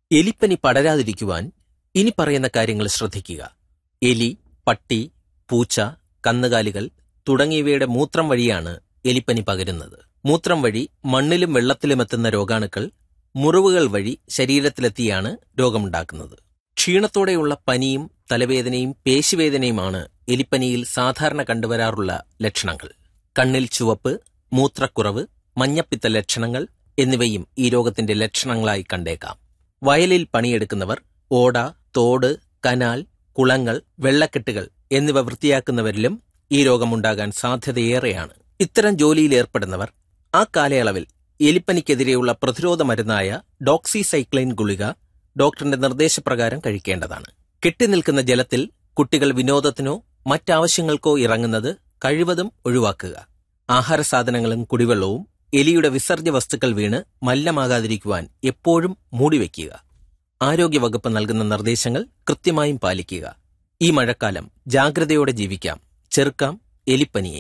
എലിപ്പനി പടരാതിരിക്കുവാൻ ഇനി പറയുന്ന കാര്യങ്ങൾ ശ്രദ്ധിക്കുക എലി പട്ടി പൂച്ച കന്നുകാലികൾ തുടങ്ങിയവയുടെ മൂത്രം വഴിയാണ് എലിപ്പനി പകരുന്നത് മൂത്രം വഴി മണ്ണിലും വെള്ളത്തിലും എത്തുന്ന രോഗാണുക്കൾ മുറിവുകൾ വഴി ശരീരത്തിലെത്തിയാണ് രോഗമുണ്ടാക്കുന്നത് ക്ഷീണത്തോടെയുള്ള പനിയും തലവേദനയും പേശിവേദനയുമാണ് എലിപ്പനിയിൽ സാധാരണ കണ്ടുവരാറുള്ള ലക്ഷണങ്ങൾ കണ്ണിൽ ചുവപ്പ് മൂത്രക്കുറവ് മഞ്ഞപ്പിത്ത ലക്ഷണങ്ങൾ എന്നിവയും ഈ രോഗത്തിന്റെ ലക്ഷണങ്ങളായി കണ്ടേക്കാം വയലിൽ പണിയെടുക്കുന്നവർ ഓട തോട് കനാൽ കുളങ്ങൾ വെള്ളക്കെട്ടുകൾ എന്നിവ വൃത്തിയാക്കുന്നവരിലും ഈ രോഗമുണ്ടാകാൻ സാധ്യതയേറെയാണ് ഇത്തരം ജോലിയിൽ ഏർപ്പെടുന്നവർ ആ കാലയളവിൽ എലിപ്പനിക്കെതിരെയുള്ള പ്രതിരോധ മരുന്നായ ഡോക്സിസൈക്ലൈൻ ഗുളിക ഡോക്ടറിന്റെ നിർദ്ദേശപ്രകാരം കഴിക്കേണ്ടതാണ് കെട്ടിനിൽക്കുന്ന ജലത്തിൽ കുട്ടികൾ വിനോദത്തിനോ മറ്റാവശ്യങ്ങൾക്കോ ഇറങ്ങുന്നത് കഴിവതും ഒഴിവാക്കുക ആഹാരസാധനങ്ങളും കുടിവെള്ളവും എലിയുടെ വിസർജ്യ വസ്തുക്കൾ വീണ് മല്ലമാകാതിരിക്കുവാൻ എപ്പോഴും മൂടിവെക്കുക ആരോഗ്യവകുപ്പ് നൽകുന്ന നിർദ്ദേശങ്ങൾ കൃത്യമായും പാലിക്കുക ഈ മഴക്കാലം ജാഗ്രതയോടെ ജീവിക്കാം ചെറുക്കാം എലിപ്പനിയെ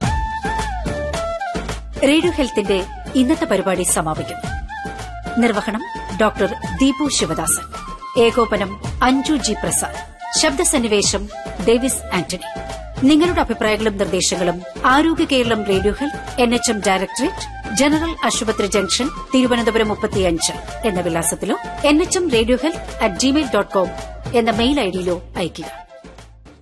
റേഡിയോ ഹെൽത്തിന്റെ ഇന്നത്തെ പരിപാടി സമാപിക്കുന്നു നിർവഹണം ഡോക്ടർ ദീപു ശിവദാസൻ ഏകോപനം അഞ്ജു ജി പ്രസാദ് ശബ്ദസന്നിവേശം ഡേവിസ് ആന്റണി നിങ്ങളുടെ അഭിപ്രായങ്ങളും നിർദ്ദേശങ്ങളും Arogya Keralam radio health N H M directorate general ആശുപത്രി ജംഗ്ഷൻ തിരുവനന്തപുരം മുപ്പത്തിയഞ്ച് എന്ന വിലാസത്തിലോ N H M radio health at Gmail dot com എന്ന മെയിൽ ഐഡിയിലോ അയയ്ക്കുക